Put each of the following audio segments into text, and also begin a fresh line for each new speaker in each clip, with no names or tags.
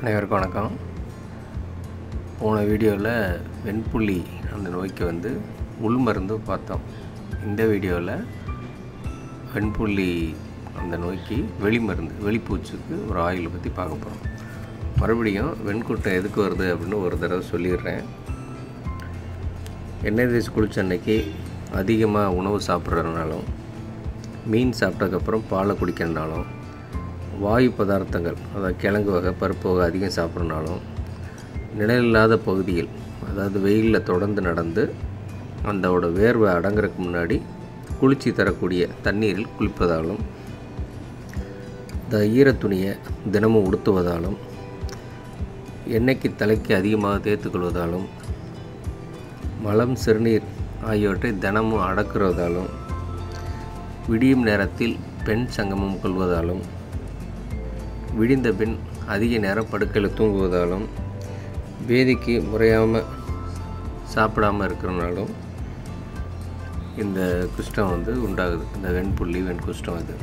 அனைவருக்கும் வணக்கம் போன வீடியோவில் வெண்புள்ளி அந்த நோய்க்கு வந்து உள் மருந்து பார்த்தோம் இந்த வீடியோவில் வெண்புள்ளி அந்த நோய்க்கு வெளி மருந்து வெளிப்பூச்சுக்கு ஒரு ஆயிலை பற்றி பார்க்க போகிறோம் மறுபடியும் வெண்குட்டை எதுக்கு வருது அப்படின்னு ஒரு தடவை சொல்லிடுறேன் எண்ணெய் தேய்ச்சி குளிச்ச அன்னைக்கு அதிகமாக உணவு சாப்பிட்றதுனாலும் மீன் சாப்பிட்டதுக்கப்புறம் பாலை குடிக்கிறதுனாலும் வாயு பதார்த்தங்கள் அதாவது கிழங்கு வகை பருப்பு வகை அதிகம் சாப்பிட்றனாலும் நிழலில்லாத பகுதியில் அதாவது வெயிலில் தொடர்ந்து நடந்து அந்தோட வேர்வை அடங்குறதுக்கு முன்னாடி குளிர்ச்சி தரக்கூடிய தண்ணீரில் குளிப்பதாலும் இந்த ஈரத் துணியை தினமும் உடுத்துவதாலும் எண்ணெய்க்கு தலைக்கு அதிகமாக தேய்த்துக்கொள்வதாலும் மலம் சிறுநீர் ஆகியவற்றை தினமும் அடக்குறதாலும் விடியும் நேரத்தில் பெண் சங்கமம் கொள்வதாலும் விடிந்த பின் அதிக நேரம் படுக்கையில் தூங்குவதாலும் வேதிக்கு முறையாமல் சாப்பிடாமல் இருக்கிறனாலும் இந்த குஷ்டம் வந்து உண்டாகுது இந்த வெண்புள்ளி வெண்குஷ்டம் இது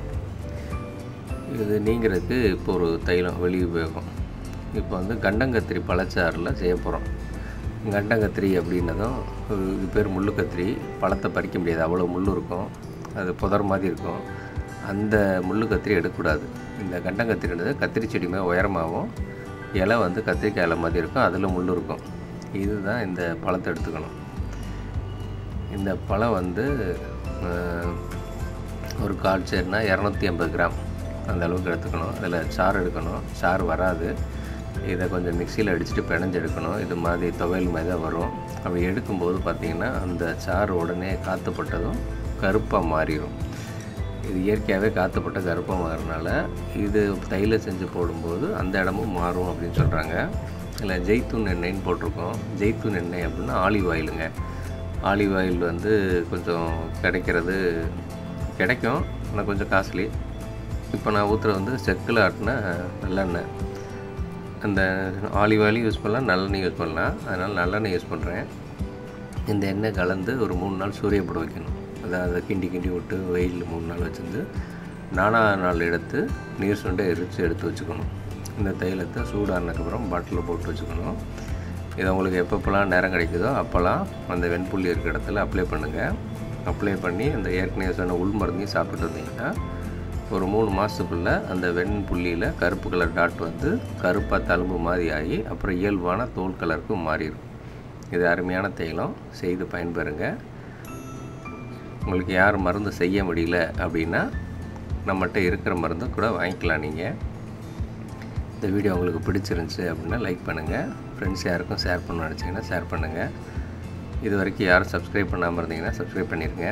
இது நீங்கிறதுக்கு இப்போ ஒரு தைலம் வெளி உபயோகம் இப்போ வந்து கண்டங்கத்திரி பழச்சாறில் செய்ய போகிறோம் கண்டங்கத்திரி அப்படின்னதும் இது பேர் முள்ளு கத்திரி பழத்தை பறிக்க முடியாது அவ்வளோ முள் இருக்கும் அது புதர் மாதிரி இருக்கும் அந்த முள்ளு கத்திரி எடுக்கக்கூடாது இந்த கண்டங்கத்திரின்றது கத்திரி செடி மேலே உயரமாகவும் இலை வந்து கத்திரிக்காய் இலை மாதிரி இருக்கும் அதில் முள் இருக்கும் இதுதான் இந்த பழத்தை எடுத்துக்கணும் இந்த பழம் வந்து அஹ், ஒரு கால் சேர்னா இரநூத்தி ஐம்பது கிராம் அந்த அளவுக்கு எடுத்துக்கணும் அதில் சாறு எடுக்கணும் சாறு வராது இதை கொஞ்சம் மிக்சியில் அடிச்சுட்டு பிணைஞ்சு எடுக்கணும் இது மாதிரி துவையல் மாதிரி தான் வரும் அப்படி எடுக்கும்போது பார்த்திங்கன்னா அந்த சாறு உடனே காற்றுப்பட்டதும் கருப்பாக மாறிடும் இது இயற்கையாகவே காற்றுப்பட்ட கருப்பாக மாறினால இது தைல செஞ்சு போடும்போது அந்த இடமும் மாறும் அப்படின்னு சொல்கிறாங்க இதில் ஜெய்த்தூன் எண்ணெய்ன்னு போட்டிருக்கோம் ஜெய்த்தூன் எண்ணெய் அப்படின்னா ஆலிவ் ஆயிலுங்க ஆலிவ் ஆயில் வந்து கொஞ்சம் கிடைக்கிறது கிடைக்கும் ஆனால் கொஞ்சம் காஸ்ட்லி இப்போ நான் ஊற்றுற வந்து செக்கில் ஆட்டின நல்லெண்ணெய் அந்த ஆலிவ் ஆயிலும் யூஸ் பண்ணலாம் நல்லெண்ணெய் யூஸ் பண்ணலாம் அதனால் நல்லெண்ணெய் யூஸ் பண்ணுறேன் இந்த எண்ணெய் கலந்து ஒரு மூணு நாள் சூரியப்பட வைக்கணும் அதாவது அதை கிண்டி கிண்டி விட்டு வெயிலில் மூணு நாள் வச்சிருந்து நாலாவது நாள் எடுத்து நீர் சுண்டை எரித்து எடுத்து வச்சுக்கணும் இந்த தைலத்தை சூடானதுக்கப்புறம் பாட்டிலில் போட்டு வச்சுக்கணும் இதை உங்களுக்கு எப்பப்போலாம் நேரம் கிடைக்குதோ அப்போல்லாம் அந்த வெண்புள்ளி இருக்கிற இடத்துல அப்ளை பண்ணுங்கள் அப்ளை பண்ணி அந்த ஏற்கனவே சொன்ன உள் மருந்தையும் சாப்பிட்டு வந்தீங்கன்னா ஒரு மூணு மாதத்துக்குள்ளே அந்த வெண்புள்ளியில் கருப்பு கலர் டாட் வந்து கருப்பாக தழும்பு மாதிரி ஆகி அப்புறம் இயல்பான தோல் கலருக்கு மாறிடும் இது அருமையான தைலம் செய்து பயன்பெறுங்க உங்களுக்கு யார் மருந்து செய்ய முடியல அப்படின்னா நம்மகிட்ட இருக்கிற மருந்து கூட வாங்கிக்கலாம் நீங்கள் இந்த வீடியோ உங்களுக்கு பிடிச்சிருந்துச்சு அப்படின்னா லைக் பண்ணுங்கள் ஃப்ரெண்ட்ஸ் யாருக்கும் ஷேர் பண்ண நினச்சிங்கன்னா ஷேர் பண்ணுங்கள் இது வரைக்கும் யாரும் சப்ஸ்கிரைப் பண்ணாமல் இருந்தீங்கன்னா சப்ஸ்கிரைப் பண்ணிடுங்க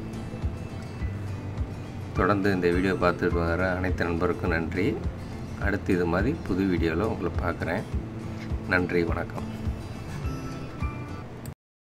தொடர்ந்து இந்த வீடியோ பார்த்துட்டு வர அனைத்து நண்பருக்கும் நன்றி அடுத்து இது மாதிரி புது வீடியோவில் உங்களை பார்க்குறேன் நன்றி வணக்கம்